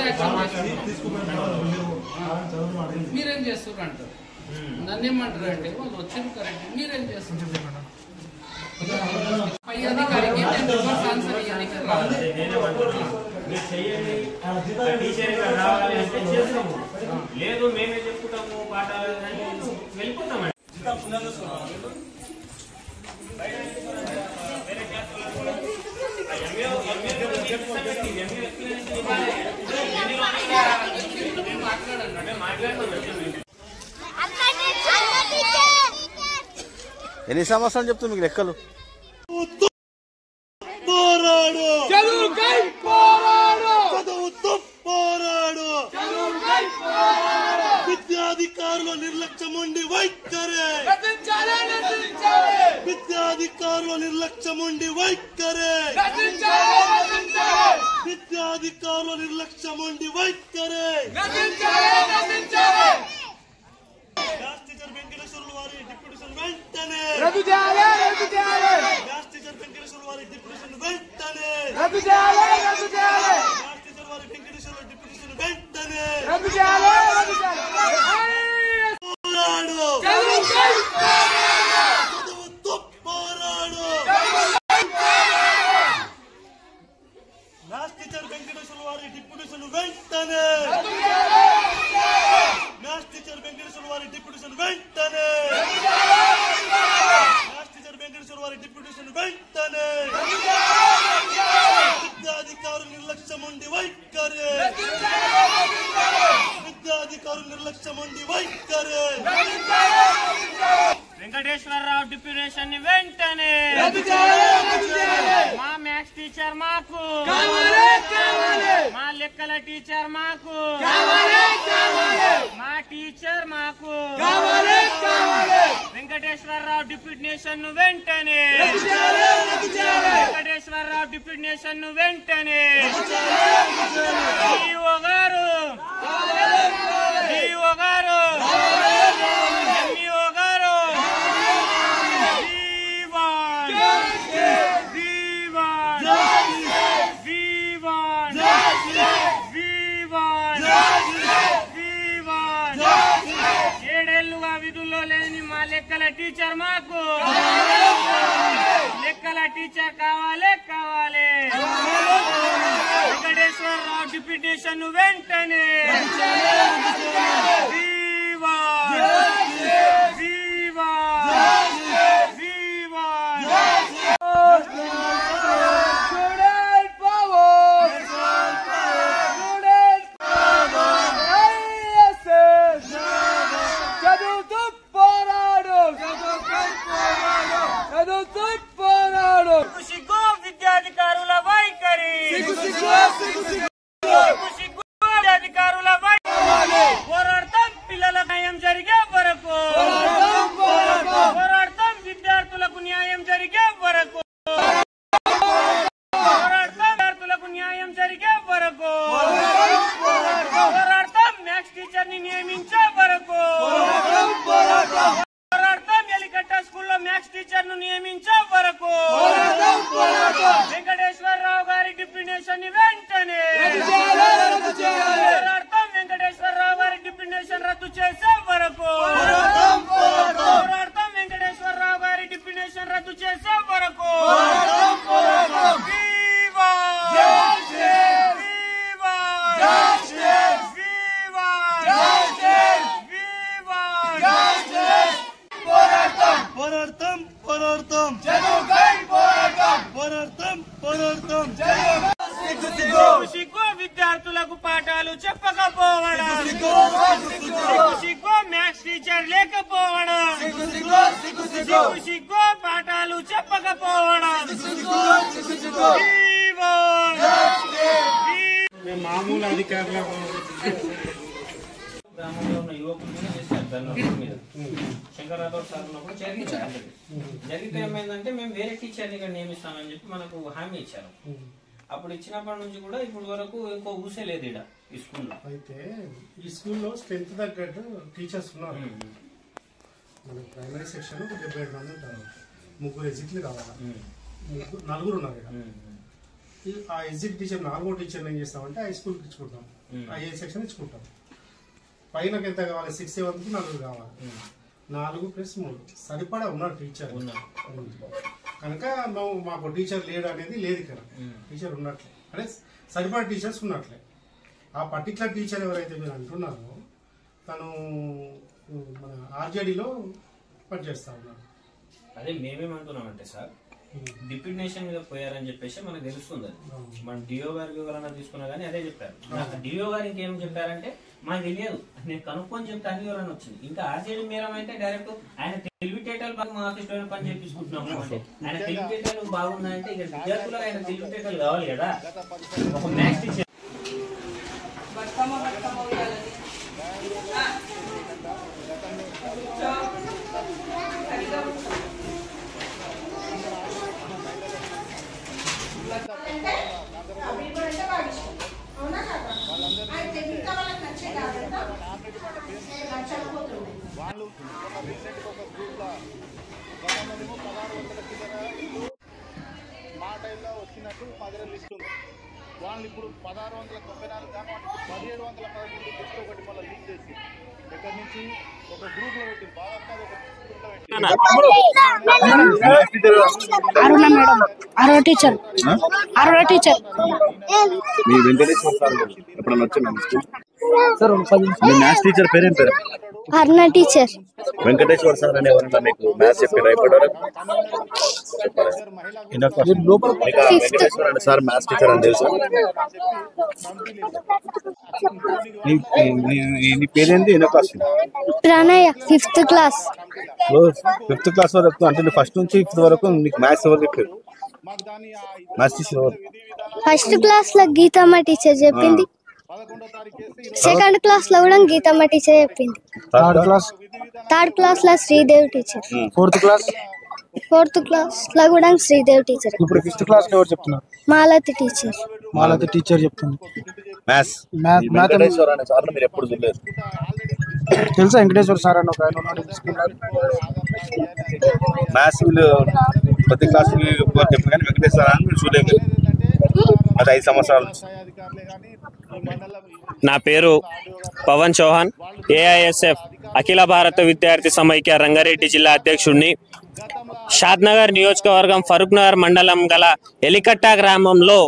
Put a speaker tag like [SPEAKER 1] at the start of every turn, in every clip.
[SPEAKER 1] Action
[SPEAKER 2] అది తీసుకుపోయిన మీరు వాళ్ళని చదవడం అడిగింది
[SPEAKER 1] మీరేం చేస్తారు అంటారు నన్ను ఏమంటారు అంటే వాళ్ళు వచ్చింది కరెక్ట్ మీరేం చేస్తారు పై అధికారికి టెన్ మెంబర్స్ ఆన్సర్ ఇవ్వడానికి రాదు
[SPEAKER 3] మీరు చెయ్యండి టీచర్ ఇక్కడ రావాలి అంటే చేస్తాము లేదు మేమే చెప్పుకుంటాము పాఠాలు అని వెళ్ళిపోతామండి
[SPEAKER 4] ఎన్ని సంవత్సరాలు చెప్తుంది మీకు లెక్కలు
[SPEAKER 5] పోరాడు చదువుకై పోరాడు చదువుతూ పోరాడు చదువుకై పోరాడు విద్యాధికారుల నిర్లక్ష్యం ఉండి వైఖరే విద్యాధికారుల నిర్లక్ష్యం ఉండి వైఖరే విద్యాధికారుల నిర్లక్ష్యం ఉండి వైఖరే క్లాస్ టీచర్ వెంకటేశ్వర్లు వారి డిప్యూటేషన్ వెంటనే క్లాస్ టీచర్ వెంకటేశ్వర వారి డిప్యూటేషన్ వెంటనే క్లాస్ టీచర్ వారి వెంకటేశ్వర డిప్యూటేషన్ వెంటనే పోరాడు చదువుతూ పోరాడు క్లాస్ టీచర్ వెంకటేశ్వర వారి డిప్యూటేషన్ వెంటనే క్లాస్ టీచర్ వెంకటేశ్వర వారి డిప్యూటేషన్ వెంటనే క్లాస్ టీచర్ వెంకటేశ్వర వారి డిప్యూటేషన్ వెంటనే విద్యాధికారులు నిర్లక్ష్యం ఉండి వైఖరే విద్యాధికారులు నిర్లక్ష్యం ఉండి వైఖరే
[SPEAKER 3] వెంకటేశ్వరరావు డిప్యూటేషన్ ని వెంటనే మా మ్యాథ్స్ టీచర్ మాకు మా లెక్కల టీచర్ మాకు మా టీచర్ మాకు వెంకటేశ్వరరావు డిప్యూటేషన్ ను వెంటనే వెంకటేశ్వరరావు డిప్యూటేషన్ ను వెంటనే డిఓ గారు డిఓ గారు ఎంఈఓ గారు వివాన్ వివాన్ వివాన్ వివాన్ వివాన్ ఏడేళ్లుగా విధుల్లో లేని మా లెక్కల టీచర్ మాకు లెక్కల టీచర్ కావాలి కావాలి వెంకటేశ్వరరావు డిప్యూటేషన్ వెంటనే వివాన్ వివాన్ వివాన్
[SPEAKER 5] చదువుతూ పోరాడు చదువుతూ పోరాడు
[SPEAKER 3] సిగ్గు విద్యాధికారుల వైఖరి
[SPEAKER 5] సిగ్గు సిగ్గు సిగ్గు సిగ్గు
[SPEAKER 3] సిగ్గు సిగ్గు విద్యాధికారుల వైఖరి పోరాడతాం పిల్లల న్యాయం జరిగే వరకు పోరాడతాం విద్యార్థులకు న్యాయం జరిగే వరకు పోరాడతాం విద్యార్థులకు న్యాయం జరిగే వరకు పోరాడతాం మ్యాథ్స్ టీచర్ ని నియమించే వరకు పోరాడతాం ఎలికట్ట స్కూల్లో మ్యాథ్స్ టీచర్ ను నియమించే వరకు వెంకటేశ్వరరావు గారి డిప్యూటేషన్ ని వెంటనే పోరాడతాం వెంకటేశ్వరరావు గారి డిప్యూటేషన్ రద్దు చేసే వరకు పోరాడతాం వెంకటేశ్వరరావు గారి డిప్యూటేషన్ రద్దు చేసే వరకు వివా! వివా! వివా! వివా!
[SPEAKER 5] పోరాడతాం పోరాడతాం పోరాడతాం పోరాడతాం
[SPEAKER 3] సిగ్గు సిగ్గు విద్యార్థులకు పాఠాలు చెప్పకపోవడం సిగ్గు సిగ్గు మ్యాథ్స్ టీచర్ లేకపోవడం సిగ్గు సిగ్గు పాఠాలు చెప్పకపోవడం వివో! వి-
[SPEAKER 6] మామూలు అధికారుల
[SPEAKER 3] గ్రామంలో ఉన్న యువకులు కూడా చేశారు ధర్నాల మీద శంకర్ రాథోడ్ సార్ ఉన్నప్పుడు జరిగింది ఆల్రెడీ. జరిగితే ఏమైందంటే మేము వేరే టీచర్ని ఇక్కడ నియమిస్తామని చెప్పి మనకు హామీ ఇచ్చారు అప్పుడు ఇచ్చినప్పటి నుంచి కూడా ఇప్పుడు వరకు ఇంకో ఊసే లేదు ఇక్కడ ఈ స్కూల్లో
[SPEAKER 6] అయితే ఈ స్కూల్లో స్ట్రెంత్ తగ్గట్టు టీచర్స్ ఉన్నారు మన ప్రైమరీ సెక్షన్ డెబ్బై ఏడు మంది ఉంటారు ముగ్గురు ఎగ్జిట్లు కావాలి ముగ్గురు నలుగురు ఉన్నారు ఇక్కడ ఈ ఆ ఎగ్జిట్ టీచర్ నాలుగో టీచర్ ఏం చేస్తామంటే హై స్కూల్కి ఇచ్చుకుంటాం
[SPEAKER 3] మ్మ్.
[SPEAKER 6] ఆ ఏ సెక్షన్ ఇచ్చుకుంటాం పైన ఎంత కావాలి సిక్స్ సెవెన్కి నలుగురు కావాలి నాలుగు ప్లస్ మూడు సరిపడా ఉన్నారు టీచర్
[SPEAKER 3] ఉన్నారు.
[SPEAKER 6] కనుక మేము మాకు టీచర్ లేడు అనేది లేదు ఇక్కడ టీచర్ ఉన్నట్లే అంటే సరిపడా టీచర్స్ ఉన్నట్లే ఆ పర్టికులర్ టీచర్ ఎవరైతే మీరు అంటున్నారో తను ఉమ్, మన ఆర్జేడీలో పనిచేస్తా ఉన్నాడు
[SPEAKER 3] అదే మేమేమంటున్నామంటే సార్ డిప్యూటేషన్ మీద పోయారని చెప్పేసి మనకు తెలుస్తుంది అది మన డిఓ గారికి ఎవరైనా తీసుకున్నా కానీ అదే చెప్పారు డిఓ గారు ఇంకేం చెప్పారంటే మాకు తెలియదు నేను కనుక్కొని చెప్తే అన్ని ఎవరైనా వచ్చింది ఇంకా ఆర్జేడీ మేరం అయితే డైరెక్ట్ ఆయన తెలివితేటలు బాగా మా ఆఫీస్ లో పని చేపించుకుంటున్నాము అంటే ఆయన తెలివితేటలు బాగున్నాయంటే ఇక విద్యార్థులకు ఆయన తెలివితేటలు కావాలి కదా ఒక మ్యాథ్స్ టీచర్
[SPEAKER 7] బతుకమ్మ బతుకమ్మ ఉయ్యాలని ఆ. కూర్చో. సరిగ్గా కూర్చో.
[SPEAKER 8] అవి కూడా అంటే బాగా ఇష్టం అవునా కదా అయితే మిగతా వాళ్ళకి నచ్చే కాదంతా నచ్చకపోతుండే
[SPEAKER 5] వాళ్ళు ఒక రీసెంట్ ఒక గ్రూప్ లో కొంతమంది పదహారు వందల కింద మా టైంలో వచ్చినట్టు పదిహేను లిస్ట్ ఉంది వాళ్ళు ఇప్పుడు పదహారు వందల తొంభై నాలుగు కానీ వాటికి పదిహేడు వందల పదకొండు లిస్ట్ ఒకటి మళ్ళీ లీక్ చేసి ఇక్కడ నుంచి ఒక గ్రూప్ లో పెట్టి బాగా ఒక గ్రూప్ లో పెట్టి
[SPEAKER 9] Aruna madam Aruna teacher Aruna teacher
[SPEAKER 4] మీ వెంకటేశ్వర సార్ ఎప్పుడన్నా వచ్చాను మీ మ్యాథ్స్ టీచర్ పేరేం పేరు
[SPEAKER 9] అరుణ టీచర్
[SPEAKER 4] వెంకటేశ్వర సార్ అని ఎవరన్నా మీకు మ్యాథ్స్ చెప్పారా ఇప్పటివరకు మీకు ఆ వెంకటేశ్వర అనే సార్ మ్యాథ్స్ టీచర్ అని తెలుసా నీ- నీ- నీ- నీ పేరేంటి ఎన్నో క్లాస్
[SPEAKER 9] ప్రణయ ఫిఫ్త్ క్లాస్
[SPEAKER 4] ఫిఫ్త్ క్లాస్ వరకు అంటే నువ్వు ఫస్ట్ నుంచి ఫిఫ్త్ వరకు నీకు మ్యాథ్స్ ఎవరు చెప్పారు మ్యాథ్స్ టీచర్ ఎవరు
[SPEAKER 9] ఫస్ట్ క్లాస్ లో గీతమ్మ టీచర్ చెప్పింది సెకండ్ క్లాస్ లో కూడా గీతమ్మ టీచర్ చెప్పింది
[SPEAKER 4] థర్డ్ క్లాస్
[SPEAKER 9] థర్డ్ క్లాస్ లో Sridevi teacher
[SPEAKER 4] fourth class
[SPEAKER 9] fourth class లో కూడా శ్రీదేవి టీచర్
[SPEAKER 2] ఇప్పుడు ఫిఫ్త్ క్లాస్ ఎవరు చెప్తున్నారు
[SPEAKER 9] మాలతి టీచర్
[SPEAKER 2] మాలతి టీచర్ చెప్తుంది
[SPEAKER 4] మ్యాథ్స్
[SPEAKER 2] Math- math-
[SPEAKER 4] వెంకటేశ్వర అనే సార్ మీరు ఎప్పుడు చూడలేదు
[SPEAKER 2] తెలుసా వెంకటేశ్వర సార్ అని ఒక ఆయన ఉన్నాడు స్కూల్లో.
[SPEAKER 4] మ్యాథ్స్ వీళ్ళు ప్రతి క్లాస్ చెప్పారు కానీ వెంకటేశ్వర అని మీరు చూడలేదు అది ఐదు సంవత్సరాల నుంచి
[SPEAKER 10] నా పేరు పవన్ చౌహాన్ ఏఐఎస్ఎఫ్ అఖిల భారత విద్యార్థి సమైక్య రంగారెడ్డి జిల్లా అధ్యక్షుడిని షాద్నగర్ నియోజకవర్గం ఫరూక్ నగర్ మండలం గల ఎలికట్ట గ్రామంలో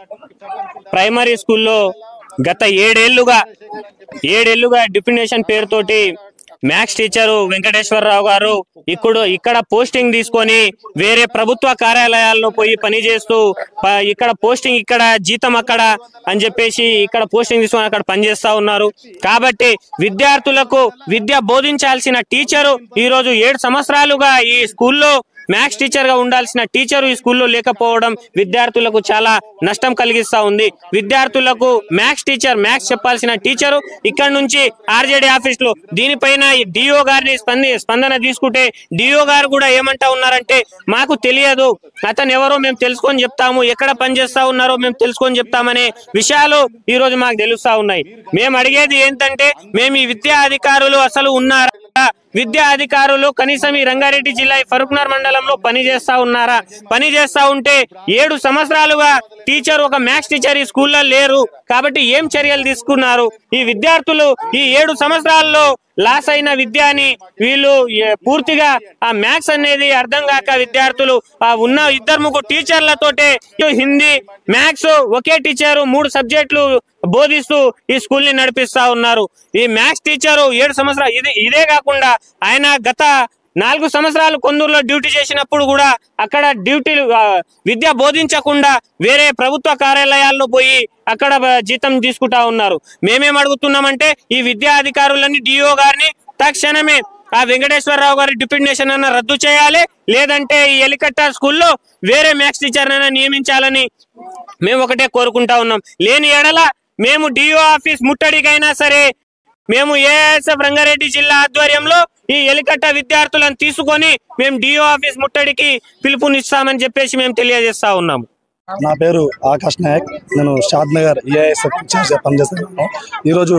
[SPEAKER 10] ప్రైమరీ స్కూల్లో గత ఏడేళ్లుగా ఏడేళ్లుగా డిఫినేషన్ పేరుతోటి మ్యాథ్స్ టీచరు వెంకటేశ్వరరావు గారు ఇప్పుడు ఇక్కడ పోస్టింగ్ తీసుకొని వేరే ప్రభుత్వ కార్యాలయాల్లో పోయి పనిచేస్తూ ప- ఇక్కడ పోస్టింగ్ ఇక్కడ జీతం అక్కడ అని చెప్పేసి ఇక్కడ పోస్టింగ్ తీసుకొని అక్కడ పనిచేస్తా ఉన్నారు కాబట్టి విద్యార్థులకు విద్య బోధించాల్సిన టీచరు ఈ రోజు ఏడు సంవత్సరాలుగా ఈ స్కూల్లో మ్యాథ్స్ టీచర్ గా ఉండాల్సిన టీచరు ఈ స్కూల్లో లేకపోవడం విద్యార్థులకు చాలా నష్టం కలిగిస్తా ఉంది విద్యార్థులకు మ్యాథ్స్ టీచర్ మ్యాథ్స్ చెప్పాల్సిన టీచరు ఇక్కడ నుంచి ఆర్జేడీ ఆఫీస్ లో దీనిపైన డిఓ గారిని స్పంది స్పందన తీసుకుంటే డిఓ గారు కూడా ఏమంటా ఉన్నారంటే మాకు తెలియదు అతను ఎవరో మేము తెలుసుకొని చెప్తాము ఎక్కడ పనిచేస్తా ఉన్నారో మేము తెలుసుకొని చెప్తామనే విషయాలు ఈ రోజు మాకు తెలుస్తా ఉన్నాయి మేము అడిగేది ఏంటంటే మేము ఈ విద్యా అధికారులు అసలు ఉన్నారా విద్యా అధికారులు కనీసం ఈ రంగారెడ్డి జిల్లా ఈ ఫరూక్నగర్ మండలంలో పని చేస్తా ఉన్నారా పని చేస్తా ఉంటే ఏడు సంవత్సరాలుగా టీచర్ ఒక మ్యాథ్స్ టీచర్ ఈ స్కూల్లో లేరు కాబట్టి ఏం చర్యలు తీసుకున్నారు ఈ విద్యార్థులు ఈ ఏడు సంవత్సరాల్లో లాస్ అయిన విద్యని వీళ్ళు ఏ- పూర్తిగా ఆ మ్యాథ్స్ అనేది అర్థం కాక విద్యార్థులు ఆ ఉన్న ఇద్దరు ముగ్గురు టీచర్లతోటే హిందీ మ్యాథ్స్ ఒకే టీచర్ మూడు సబ్జెక్టులు బోధిస్తూ ఈ స్కూల్ ని నడిపిస్తా ఉన్నారు ఈ మ్యాథ్స్ టీచరు ఏడు సంవత్సరాలు ఇది ఇదే కాకుండా ఆయన గత నాలుగు సంవత్సరాలు కొందూరులో డ్యూటీ చేసినప్పుడు కూడా అక్కడ డ్యూటీలు ఆ, విద్య బోధించకుండా వేరే ప్రభుత్వ కార్యాలయాల్లో పోయి అక్కడ బ- జీతం తీసుకుంటా ఉన్నారు మేమేం అడుగుతున్నామంటే ఈ విద్యా అధికారులని డిఓ గారిని తక్షణమే ఆ వెంకటేశ్వరరావు గారి డిప్యూటేషన్ అన్న రద్దు చేయాలి లేదంటే ఈ ఎలికట్ట స్కూల్లో వేరే మ్యాథ్స్ టీచర్ అయినా నియమించాలని మేము ఒకటే కోరుకుంటా ఉన్నాం లేని ఎడల మేము డిఓ ఆఫీస్ ముట్టడికైనా సరే మేము ఏఎస్ఎఫ్ రంగారెడ్డి జిల్లా ఆధ్వర్యంలో ఈ ఎలికట్ట విద్యార్థులను తీసుకొని మేము డిఓ ఆఫీస్ ముట్టడికి పిలుపునిస్తామని చెప్పేసి మేము తెలియజేస్తా ఉన్నాము
[SPEAKER 2] నా పేరు ఆకాష్ నాయక్ నేను షాద్ నగర్ ఈఐఎస్ఎఫ్ ఇన్ఛార్జ్ పనిచేస్తున్నాను ఈరోజు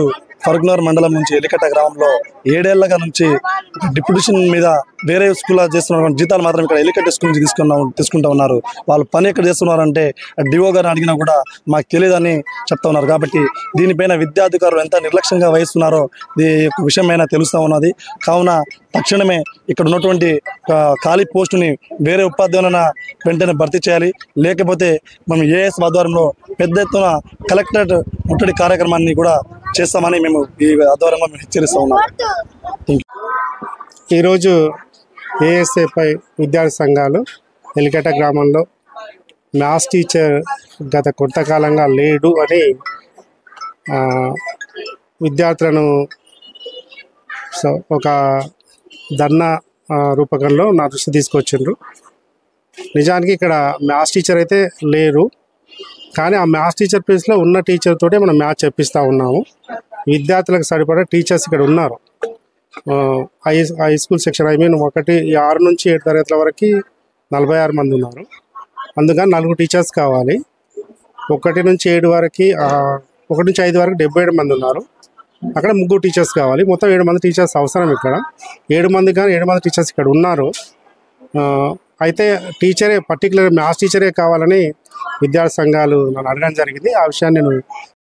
[SPEAKER 11] ఫరూక్నగర్ మండలం నుంచి ఎలికట్ట గ్రామంలో ఏడేళ్లగా నుంచి డిప్యూటేషన్ మీద వేరే స్కూల్లో చేస్తున్న జీతాలు మాత్రం ఇక్కడ ఎలికట్ట స్కూల్ నుంచి తీసుకున్నా తీసుకుంటా ఉన్నారు వాళ్ళు పని ఎక్కడ చేస్తున్నారంటే డిఓ గారిని అడిగినా కూడా మాకు తెలియదని చెప్తా ఉన్నారు కాబట్టి దీనిపైన విద్యాధికారులు ఎంత నిర్లక్ష్యంగా వహిస్తున్నారో ఈ యొక్క విషయమైనా తెలుస్తూ ఉన్నది కావున తక్షణమే ఇక్కడ ఉన్నటువంటి ఆ, ఖాళీ పోస్టుని వేరే ఉపాధ్యాయులన వెంటనే భర్తీ చేయాలి లేకపోతే మనం ఏఎస్ ఆధ్వర్యంలో పెద్ద ఎత్తున కలెక్టరేట్ ముట్టడి కార్యక్రమాన్ని కూడా చేస్తామని మేము ఈ ఆధ్వర్యంలో మేము హెచ్చరిస్తా ఉన్నాం
[SPEAKER 6] ఈరోజు ఏఎస్ఏపై విద్యార్థి సంఘాలు ఎలికట గ్రామంలో మ్యాథ్స్ టీచర్ గత కొంతకాలంగా లేడు అని ఆ, విద్యార్థులను సో ఒక ధర్నా ఆ, రూపకంలో నా దృష్టి తీసుకొచ్చిండ్రు నిజానికి ఇక్కడ మ్యాథ్స్ టీచర్ అయితే లేరు కానీ ఆ మ్యాథ్స్ టీచర్ ప్లేస్లో ఉన్న టీచర్ తోటే మనం మ్యాథ్స్ చెప్పిస్తూ ఉన్నాము విద్యార్థులకు సరిపడా టీచర్స్ ఇక్కడ ఉన్నారు ఆ, high high school section I mean ఒకటి ఈ ఆరు నుంచి ఏడు తరగతుల వరకు నలభై ఆరు మంది ఉన్నారు అందుకని నలుగురు టీచర్స్ కావాలి ఒకటి నుంచి ఏడు వరకు ఆ, ఒకటి నుంచి ఐదు వరకు డెబ్బై ఏడు మంది ఉన్నారు అక్కడ ముగ్గురు టీచర్స్ కావాలి మొత్తం ఏడు మంది టీచర్స్ అవసరం ఇక్కడ ఏడు మంది కానీ ఏడు మంది టీచర్స్ ఇక్కడ ఉన్నారు ఆ, అయితే టీచరే పర్టికులర్ మ్యాథ్స్ టీచరే కావాలని విద్యార్థి సంఘాలు నన్ను అడగడం జరిగింది ఆ విషయాన్ని నేను